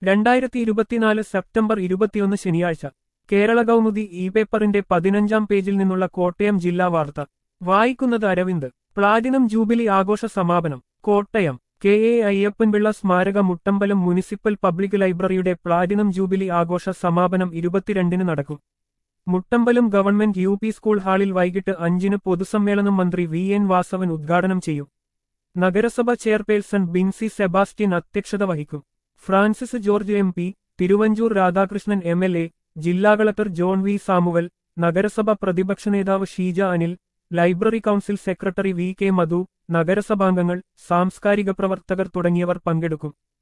രണ്ടായിരത്തി ഇരുപത്തിനാല് സെപ്റ്റംബർ ഇരുപത്തിയൊന്ന് ശനിയാഴ്ച കേരള കൗമുദി ഇ പേപ്പറിന്റെ പതിനഞ്ചാം പേജിൽ നിന്നുള്ള കോട്ടയം ജില്ലാ വാർത്ത വായിക്കുന്നത് അരവിന്ദ് പ്ലാറ്റിനം ജൂബിലി ആഘോഷ സമാപനം കോട്ടയം കെ എ അയ്യപ്പൻപിള്ള സ്മാരക മുട്ടമ്പലം മുനിസിപ്പൽ പബ്ലിക് ലൈബ്രറിയുടെ പ്ലാറ്റിനം ജൂബിലി ആഘോഷ സമാപനം ഇരുപത്തിരണ്ടിന് നടക്കും Muttambalam government U P school ഹാളിൽ വൈകിട്ട് അഞ്ചിന് പൊതുസമ്മേളനം മന്ത്രി വി എൻ വാസവൻ ഉദ്ഘാടനം ചെയ്യും നഗരസഭ ചെയർപേഴ്സൺ ബിൻസി സെബാസ്റ്റ്യൻ അധ്യക്ഷത വഹിക്കും Francis George M P Thiruvanchoor Radhakrishnan M L A ജില്ലാ കളക്ടർ ജോൺ വി സാമുവൽ നഗരസഭ പ്രതിപക്ഷ നേതാവ് Sheeja Anil library council secretary V K Madhu നഗരസഭാംഗങ്ങൾ സാംസ്കാരിക പ്രവർത്തകർ തുടങ്ങിയവർ പങ്കെടുക്കും